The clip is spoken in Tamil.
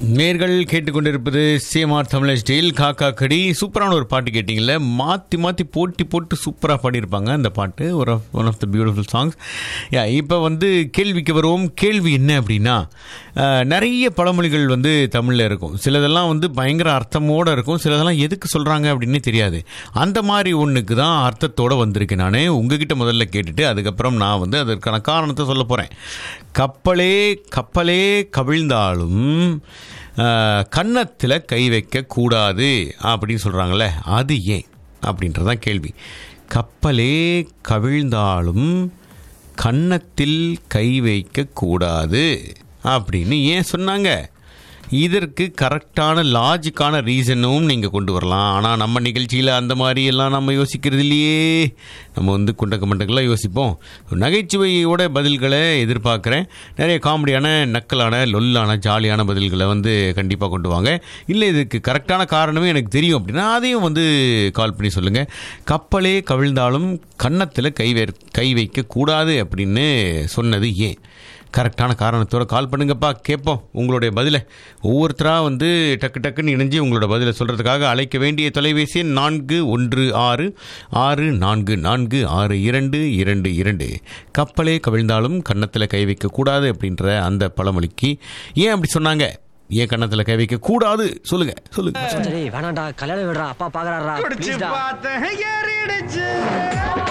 நேர்கள் கேட்டுக்கொண்டிருப்பது சேமார் தமிழ் ஸ்டைல் காக்கா கடி சூப்பரான ஒரு பாட்டு கேட்டிங்கல்ல மாற்றி மாற்றி போட்டி போட்டு சூப்பராக பாடியிருப்பாங்க அந்த பாட்டு ஒரு one of the beautiful songs யா இப்போ வந்து கேள்விக்கு வருவோம் கேள்வி என்ன அப்படின்னா அஹ், நிறைய பழமொழிகள் வந்து தமிழில் இருக்கும் சிலதெல்லாம் வந்து பயங்கர அர்த்தமோடு இருக்கும் சிலதெல்லாம் எதுக்கு சொல்கிறாங்க அப்படின்னு தெரியாது அந்த மாதிரி ஒன்றுக்கு தான் அர்த்தத்தோடு வந்திருக்கேன் நான் உங்ககிட்ட முதல்ல கேட்டுட்டு அதுக்கப்புறம் நான் வந்து அதற்கான காரணத்தை சொல்ல போகிறேன் கப்பலே கப்பலே கவிழ்ந்தாலும் கன்னத்தில் கை வைக்க கூடாது அப்படின்னு சொல்கிறாங்களே அது ஏன் அப்படின்றதான் கேள்வி கப்பலே கவிழ்ந்தாலும் கன்னத்தில் கை வைக்க கூடாது அப்படின்னு ஏன் சொன்னாங்க இதற்கு கரெக்டான லாஜிக்கான ரீசனும் நீங்கள் கொண்டு வரலாம் ஆனால் நம்ம நிகழ்ச்சியில் அந்த மாதிரி எல்லாம் நம்ம யோசிக்கிறது இல்லையே நம்ம வந்து குண்டக்க மண்டக்கெல்லாம் யோசிப்போம் நகைச்சுவையோட பதில்களை எதிர்பார்க்குறேன் நிறைய காமெடியான நக்கலான லொல்லான ஜாலியான பதில்களை வந்து கண்டிப்பாக கொண்டு வாங்க இல்லை இதுக்கு கரெக்டான காரணமே எனக்கு தெரியும் அப்படின்னா அதையும் வந்து கால் பண்ணி சொல்லுங்கள் கப்பலே கவிழ்ந்தாலும் கன்னத்தில் கை வை கை வைக்கக்கூடாது அப்படின்னு சொன்னது ஏன் கரெக்டான காரணத்தோட கால் பண்ணுங்கப்பா கேட்போம் உங்களுடைய பதிலை ஒவ்வொருத்தராக வந்து டக்கு டக்குன்னு இணைஞ்சு உங்களோட பதிலை சொல்கிறதுக்காக அழைக்க வேண்டிய தொலைபேசி எண் நான்கு ஒன்று ஆறு ஆறு நான்கு நான்கு ஆறு இரண்டு இரண்டு இரண்டு கப்பலே கவிழ்ந்தாலும் கன்னத்தில் கை வைக்கக்கூடாது அப்படின்ற அந்த பழமொழிக்கு ஏன் அப்படி சொன்னாங்க ஏன் கன்னத்தில் கை வைக்க கூடாது சொல்லுங்க சொல்லுங்க சரி வேணாண்டா கல்யாணம் விடுறா அப்பா பாக்குறாரா குடிச்சு பார்த்தேன் ஏறிடுச்சு